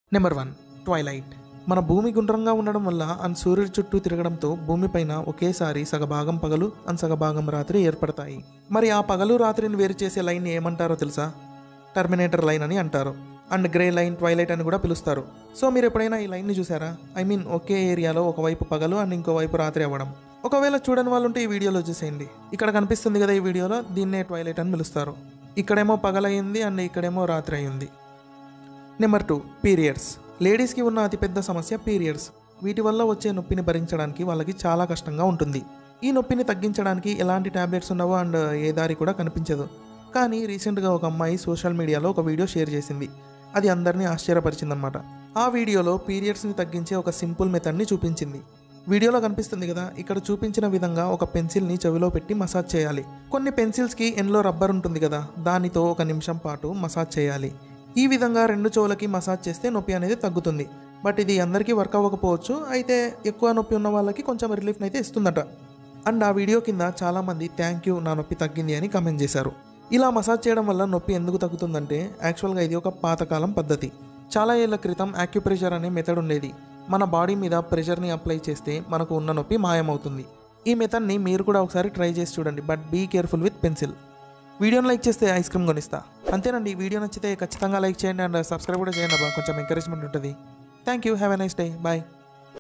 number one twilight మన భూమి గుండ్రంగా ఉండడం వల్ల అండ్ సూర్యుడి చుట్టూ తిరగడంతో భూమిపైన ఒకేసారి సగభాగం పగలు అండ్ సగభాగం రాత్రి ఏర్పడతాయి మరి ఆ పగలు రాత్రిని వేరు చేసే లైన్ ఏమంటారో తెలుసా టర్మినేటర్ లైన్ అని అంటారు అండ్ గ్రే లైన్ ట్వైలైట్ అని కూడా పిలుస్తారు సో మీరు ఎప్పుడైనా ఈ లైన్ని చూసారా ఐ మీన్ ఒకే ఏరియాలో ఒకవైపు పగలు అండ్ ఇంకోవైపు రాత్రి అవ్వడం ఒకవేళ చూడని వాళ్ళు ఉంటే ఈ వీడియోలో చూసేయండి ఇక్కడ కనిపిస్తుంది కదా ఈ వీడియోలో దీన్నే ట్వైలైట్ అని పిలుస్తారు ఇక్కడేమో పగలయ్యింది అండ్ ఇక్కడేమో రాత్రి అయింది నెంబర్ టూ పీరియడ్స్ లేడీస్కి ఉన్న అతిపెద్ద సమస్య పీరియడ్స్ వీటి వల్ల వచ్చే నొప్పిని భరించడానికి వాళ్ళకి చాలా కష్టంగా ఉంటుంది ఈ నొప్పిని తగ్గించడానికి ఎలాంటి టాబ్లెట్స్ ఉన్నావో అండ్ ఏ దారి కూడా కనిపించదు కానీ రీసెంట్గా ఒక అమ్మాయి సోషల్ మీడియాలో ఒక వీడియో షేర్ చేసింది అది అందరినీ ఆశ్చర్యపరిచిందనమాట ఆ వీడియోలో పీరియడ్స్ని తగ్గించే ఒక సింపుల్ మెథడ్ని చూపించింది వీడియోలో కనిపిస్తుంది కదా ఇక్కడ చూపించిన విధంగా ఒక పెన్సిల్ని చెవిలో పెట్టి మసాజ్ చేయాలి కొన్ని పెన్సిల్స్కి ఎండ్లో రబ్బర్ ఉంటుంది కదా దానితో ఒక నిమిషం పాటు మసాజ్ చేయాలి ఈ విధంగా రెండు చెవులకి మసాజ్ చేస్తే నొప్పి అనేది తగ్గుతుంది బట్ ఇది అందరికీ వర్క్ అవ్వకపోవచ్చు అయితే ఎక్కువ నొప్పి ఉన్న వాళ్ళకి కొంచెం రిలీఫ్ అయితే ఇస్తుందట అండ్ ఆ వీడియో కింద చాలామంది థ్యాంక్ యూ నా నొప్పి తగ్గింది అని కమెంట్ చేశారు ఇలా మసాజ్ చేయడం వల్ల నొప్పి ఎందుకు తగ్గుతుందంటే యాక్చువల్గా ఇది ఒక పాతకాలం పద్ధతి చాలా ఏళ్ల క్రితం యాక్యుప్రెషర్ అనే మెథడ్ ఉండేది మన బాడీ మీద ప్రెషర్ని అప్లై చేస్తే మనకు ఉన్న నొప్పి మాయమవుతుంది ఈ మెథడ్ని మీరు కూడా ఒకసారి ట్రై చేసి చూడండి but be careful with pencil వీడియోని లైక్ చేస్తే ఐస్ క్రీమ్ కొనిస్తా అంతేనండి ఈ వీడియో నచ్చితే ఖచ్చితంగా లైక్ చేయండి అండ్ సబ్స్క్రైబ్ కూడా చేయండి అబ్బా కొంచెం ఎంకరేజ్మెంట్ ఉంటుంది thank you have a nice day bye